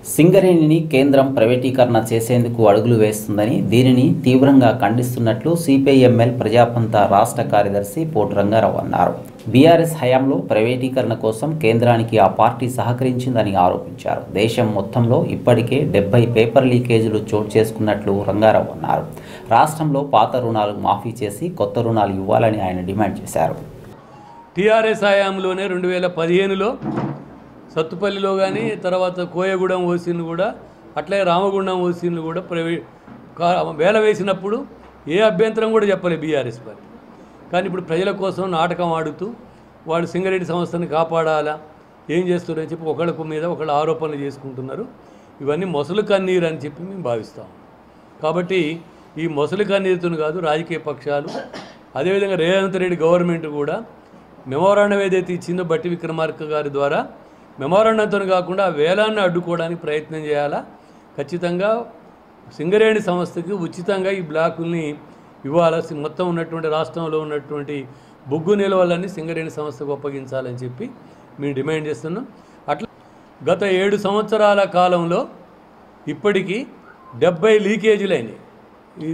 సింగరేణిని కేంద్రం ప్రైవేటీకరణ చేసేందుకు అడుగులు వేస్తుందని దీనిని తీవ్రంగా ఖండిస్తున్నట్లు సిపిఐఎంఎల్ ప్రజాపంత రాష్ట్ర కార్యదర్శి పోటు రంగారావు అన్నారు బీఆర్ఎస్ హయాంలో ప్రైవేటీకరణ కోసం కేంద్రానికి ఆ పార్టీ సహకరించిందని ఆరోపించారు దేశం మొత్తంలో ఇప్పటికే డెబ్బై పేపర్ లీకేజీలు చోటు చేసుకున్నట్లు రంగారావు అన్నారు రాష్ట్రంలో పాత రుణాలు మాఫీ చేసి కొత్త రుణాలు ఇవ్వాలని ఆయన డిమాండ్ చేశారు టీఆర్ఎస్ హయాంలోనే రెండు వేల పదిహేనులో సత్తుపల్లిలో కానీ తర్వాత కోయగూడెం ఓసీలు కూడా అట్లే రామగుండం ఓసీలు కూడా ప్రైవేట్ కా- వేల వేసినప్పుడు ఏ అభ్యంతరం కూడా చెప్పలే బీఆర్ఎస్ పార్టీ కానీ ఇప్పుడు ప్రజల కోసం నాటకం ఆడుతూ వాడు సింగరేణి సంస్థని కాపాడాలా ఏం చేస్తున్నారని చెప్పి ఒకళ్ళకు మీద ఒకళ్ళు ఆరోపణలు చేసుకుంటున్నారు ఇవన్నీ మొసలు కన్నీరు అని చెప్పి మేము భావిస్తాం కాబట్టి ఈ మొసలి కన్నీరుతును కాదు రాజకీయ పక్షాలు అదేవిధంగా రేవంత్ రెడ్డి గవర్నమెంట్ కూడా మెమోరాండం ఏదైతే ఇచ్చిందో బట్టి విక్రమార్క గారి ద్వారా మెమోరాండంతో కాకుండా ఆ వేలాన్ని అడ్డుకోవడానికి ప్రయత్నం చేయాలా ఖచ్చితంగా సింగరేణి సంస్థకి ఉచితంగా ఈ బ్లాకుల్ని ఇవ్వాలా సి- మొత్తం ఉన్నటువంటి రాష్ట్రంలో ఉన్నటువంటి బొగ్గు నిల్వలన్నీ సింగరేణి సంస్థకు అప్పగించాలని చెప్పి మేము డిమాండ్ చేస్తున్నాం అట్లా గత ఏడు సంవత్సరాల కాలంలో ఇప్పటికీ డెబ్బై లీకేజీలు అయినాయి ఈ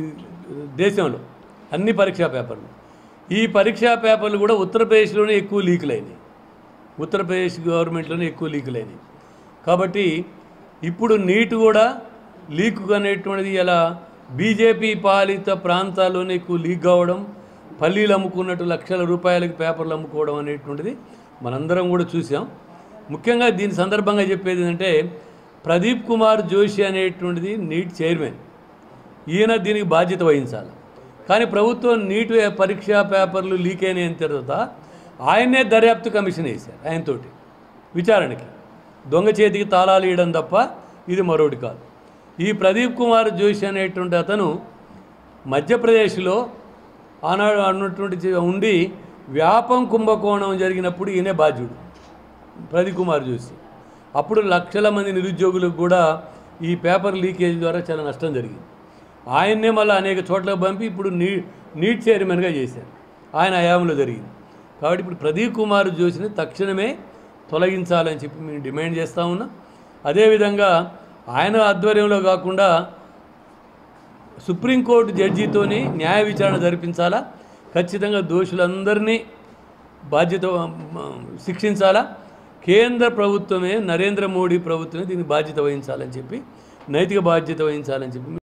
దేశంలో అన్ని పరీక్షా పేపర్లు ఈ పరీక్షా పేపర్లు కూడా ఉత్తరప్రదేశ్లోనే ఎక్కువ లీకులు అయినాయి ఉత్తరప్రదేశ్ గవర్నమెంట్లోనే ఎక్కువ లీకులు అయినాయి కాబట్టి ఇప్పుడు నీట్ కూడా లీక్ అనేటువంటిది ఇలా బీజేపీ పాలిత ప్రాంతాల్లోనే ఎక్కువ లీక్ కావడం పల్లీలు అమ్ముకున్నట్టు లక్షల రూపాయలకి పేపర్లు అమ్ముకోవడం అనేటువంటిది మనందరం కూడా చూసాం ముఖ్యంగా దీని సందర్భంగా చెప్పేది ఏంటంటే ప్రదీప్ కుమార్ జోషి అనేటువంటిది నీట్ చైర్మన్ ఈయన దీనికి బాధ్యత వహించాలి కానీ ప్రభుత్వం నీట్ పరీక్షా పేపర్లు లీక్ అయిన తర్వాత ఆయన్నే దర్యాప్తు కమిషన్ వేశారు ఆయనతోటి విచారణకి దొంగ చేతికి తాళాలు ఇవ్వడం తప్ప ఇది మరొకటి కాదు ఈ ప్రదీప్ కుమార్ జోషి అనేటువంటి అతను మధ్యప్రదేశ్లో ఆనాడు అన్నటువంటి చే- ఉండి వ్యాపం కుంభకోణం జరిగినప్పుడు ఈయనే బాధ్యుడు ప్రదీప్ కుమార్ జోషి అప్పుడు లక్షల మంది నిరుద్యోగులకు కూడా ఈ పేపర్ లీకేజ్ ద్వారా చాలా నష్టం జరిగింది ఆయన్నే మళ్ళీ అనేక చోట్లకు పంపి ఇప్పుడు నీ నీట్ చైర్మన్గా చేశారు ఆయన హయాంలో జరిగింది కాబట్టి ఇప్పుడు ప్రదీప్ కుమార్ జోషిని తక్షణమే తొలగించాలని చెప్పి మేము డిమాండ్ చేస్తూ ఉన్నాం అదేవిధంగా ఆయన ఆధ్వర్యంలో కాకుండా సుప్రీంకోర్టు జడ్జితోని న్యాయ విచారణ జరిపించాలా ఖచ్చితంగా దోషులందరినీ బాధ్యత మ, శిక్షించాలా కేంద్ర ప్రభుత్వమే నరేంద్ర మోడీ ప్రభుత్వమే దీనికి బాధ్యత వహించాలని చెప్పి నైతిక బాధ్యత వహించాలని చెప్పి